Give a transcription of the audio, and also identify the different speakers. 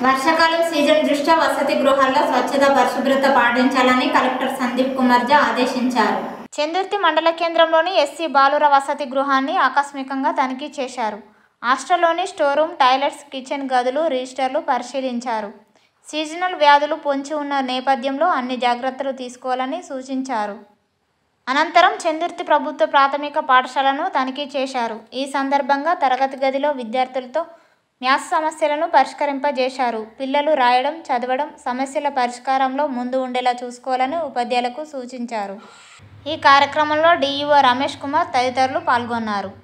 Speaker 1: వర్షాకాలం సీజన్ దృష్ట్యా వసతి గృహాల్లో స్వచ్ఛత పరిశుభ్రత పాటించాలని కలెక్టర్ సందీప్ కుమార్ జా ఆదేశించారు చందుర్తి మండల కేంద్రంలోని ఎస్సీ బాలుర వసతి గృహాన్ని ఆకస్మికంగా తనిఖీ చేశారు హాస్టల్లోని స్టోర్ రూమ్ టాయిలెట్స్ కిచెన్ గదులు రిజిస్టర్లు పరిశీలించారు సీజనల్ వ్యాధులు పొంచి ఉన్న నేపథ్యంలో అన్ని జాగ్రత్తలు తీసుకోవాలని సూచించారు అనంతరం చందుర్తి ప్రభుత్వ ప్రాథమిక పాఠశాలను తనిఖీ చేశారు ఈ సందర్భంగా తరగతి గదిలో విద్యార్థులతో మ్యాథ్స్ సమస్యలను పరిష్కరింపజేశారు పిల్లలు రాయడం చదవడం సమస్యల పరిష్కారంలో ముందు ఉండేలా చూసుకోవాలని ఉపాధ్యాయులకు సూచించారు ఈ కార్యక్రమంలో డిఈఓ రమేష్ కుమార్ తదితరులు పాల్గొన్నారు